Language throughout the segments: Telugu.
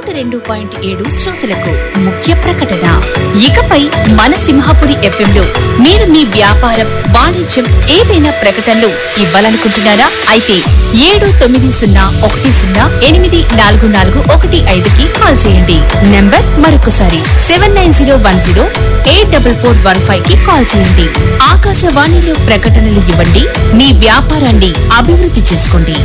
నూట రెండు పాయింట్ ఏడు శ్రోతలకు ముఖ్య ప్రకటన ఇకపై మన సింహాపురి ఎఫ్ఎం లో మీరు మీ వ్యాపారం వాణిజ్యం ఏదైనా ప్రకటనలు ఇవ్వాలనుకుంటున్నారా అయితే ఏడు తొమ్మిది సున్నా ఒకటి సున్నా ఎనిమిది నాలుగు నాలుగు ఒకటి ఐదుకి కాల్ చేయండి నంబర్ మరొకసారి seven nine zero one zero eight double four one five కి కాల్ చేయండి ఆకాశవాణిలో ప్రకటనలు ఇవ్వండి మీ వ్యాపారాన్ని అభివృద్ధి చేసుకోండి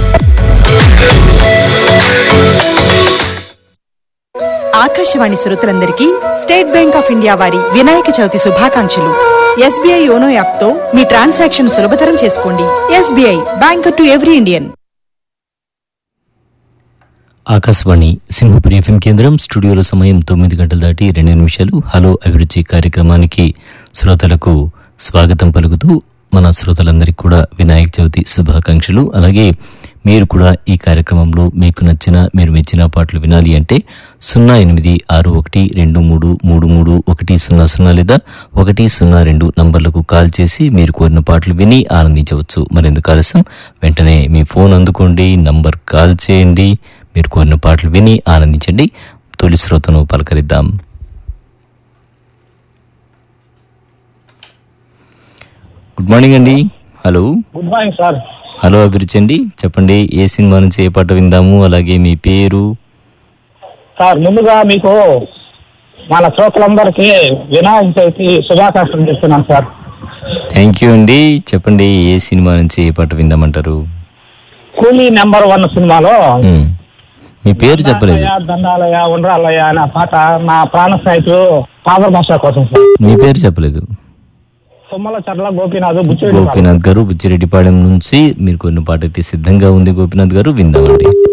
ఆకాశవాణి శ్రోతలందరికీ స్టేట్ బ్యాంక్ ఆఫ్ ఇండియా వారి వినాయక చవితి శుభాకాంక్షలు ఎస్బీఐ యోనో యాప్ తో మీ ట్రాన్సాక్షన్ సులభతరం చేసుకోండి SBI bank to every Indian Akashvani Simhapuri FM కేంద్రం స్టూడియోలో సమయం తొమ్మిది గంటలు దాటి రెండు నిమిషాలు హలో అభిరుచి కార్యక్రమానికి శ్రోతలకు స్వాగతం పలుకుతూ మన శ్రోతలందరికీ కూడా వినాయక చవితి శుభాకాంక్షలు అలాగే మీరు కూడా ఈ కార్యక్రమంలో మీకు నచ్చిన మీరు మెచ్చిన పాటలు వినాలి అంటే సున్నా ఎనిమిది ఆరు ఒకటి రెండు మూడు మూడు మూడు ఒకటి సున్నా సున్నా లేదా ఒకటి సున్నా రెండు నంబర్లకు కాల్ చేసి మీరు కోరిన పాటలు విని ఆనందించవచ్చు మరెందుకు ఆలస్యం వెంటనే మీ ఫోన్ అందుకోండి నంబర్ కాల్ చేయండి మీరు కోరిన పాటలు విని ఆనందించండి తొలి శ్రోతను పలకరిద్దాం గుడ్ మార్నింగ్ అండి hello good morning sir hello అభిరుచి అండి చెప్పండి ఏ సినిమా నుంచి ఏ పాట విందాము అలాగే మీ పేరు సార్ ముందుగా మీకు మన శ్రోతలందరికీ వినాయక చవితి శుభాకాంక్షలు చేస్తున్నాను సార్ థ్యాంక్ యూ అండి చెప్పండి ఏ సినిమా నుంచి ఏ పాట విందామంటారు కూలీ నెంబర్ వన్ సినిమాలో మ్మ్. మీ పేరు చెప్పలేదు దండాలయ, దండాలయ ఉండ్రాలయ అనే పాట నా ప్రాణ స్నేహితుడు ఫాదర్ భాష కోసం సార్ మీ పేరు చెప్పలేదు తుమ్మల చర్ల గోపీనాథ్ బుచ్చిరెడ్డి గోపీనాథ్ గారు బుచ్చిరెడ్డిపాళెం నుంచి మీరు కొన్ని పాట అయితే సిద్ధంగా ఉంది గోపీనాథ్ గారు విందామండి